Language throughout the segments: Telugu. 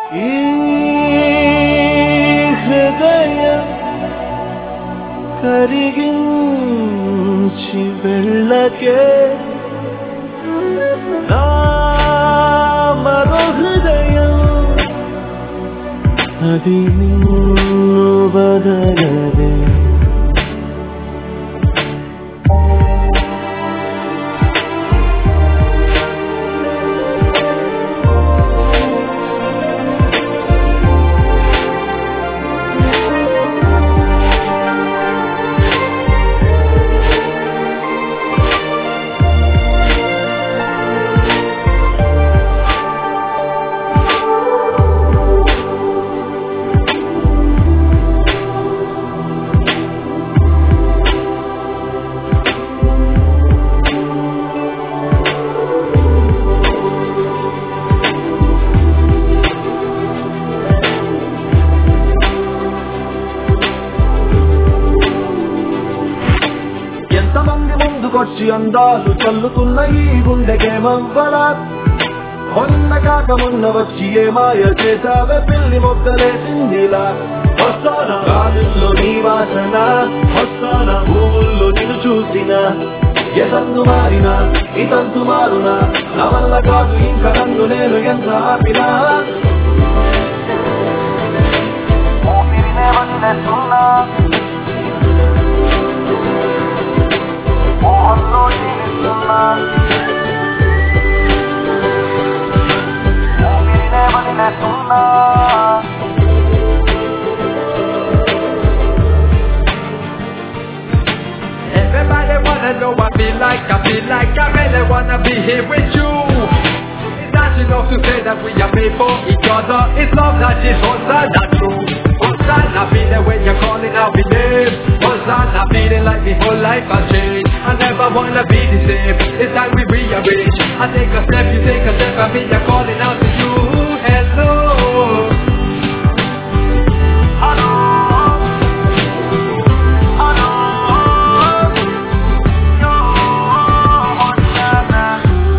ఈ హృదయం కరిగించి వెళ్ళకే నా మరో హృదయం అది నిన్ను బదలదే ఎంతమంది ముందుకొచ్చి అందాలు చల్లుతున్న ఈ గుండెకేమవ్వలా మొన్న కాక మొన్న వచ్చి ఏ మాయ చేసావే పిల్లి మొక్కలేసిందిలా వస్తానా గాలుల్లో నీ వాసన వస్తానా పువ్వుల్లో నిన్ను చూసిన ఎతందు మారినా ఇతంతు మారునా నా వల్ల కాదు ఇంకా నన్ను నేను ఎంత ఆపినా ఊపిరినే వదిలేస్తున్నా మోహంలో జీవిస్తున్నా ఊపిరినే వదిలేస్తున్నా Everybody wanna know I feel like, I feel like I really wanna be here with you. It's not enough to say that we are made for each other. It's love that is Hosanna true. Hosanna feeling when you're calling out my name. Hosanna feeling like my whole life has changed. I never wanna be the same. It's time we rearrange. I take a step, you take a step, I mean you're calling out to you. Hello. Hello. Hello. Yo, Hosanna.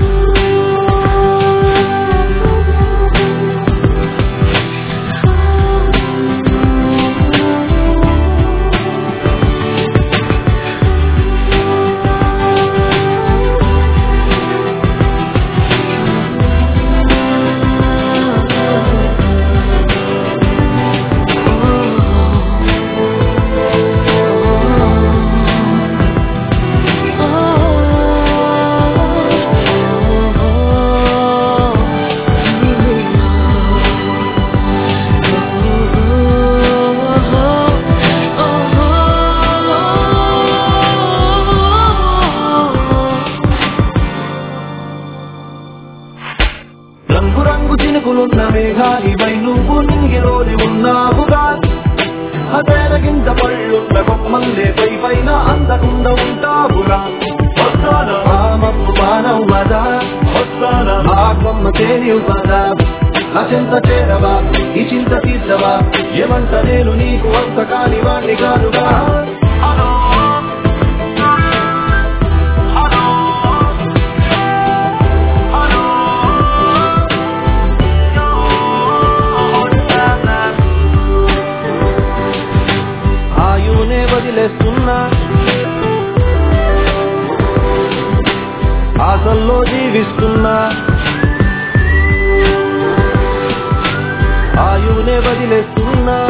రంగు రంగు చినుకులున్న మేఘానిపై నువ్వు నింగిలోని ఉన్నావుగా అదేలగింత పళ్ళున్న కొమ్మల్లే పై పైన అందకుండా ఉంటావురా వస్తానా రామమ్మ మానవ్వదా వస్తానా ఆ కొమ్మ తేనివ్వదా నా చింత చేరవా ఈ చింత తీర్చవా ఏమంట నేను నీకు అంత కాని వాణ్ణి కాదుగా హలో హలో హలో ఆయునే వదిలేస్తున్నా ఆశల్లో జీవిస్తున్నా ఆయునే వదిలేస్తున్నా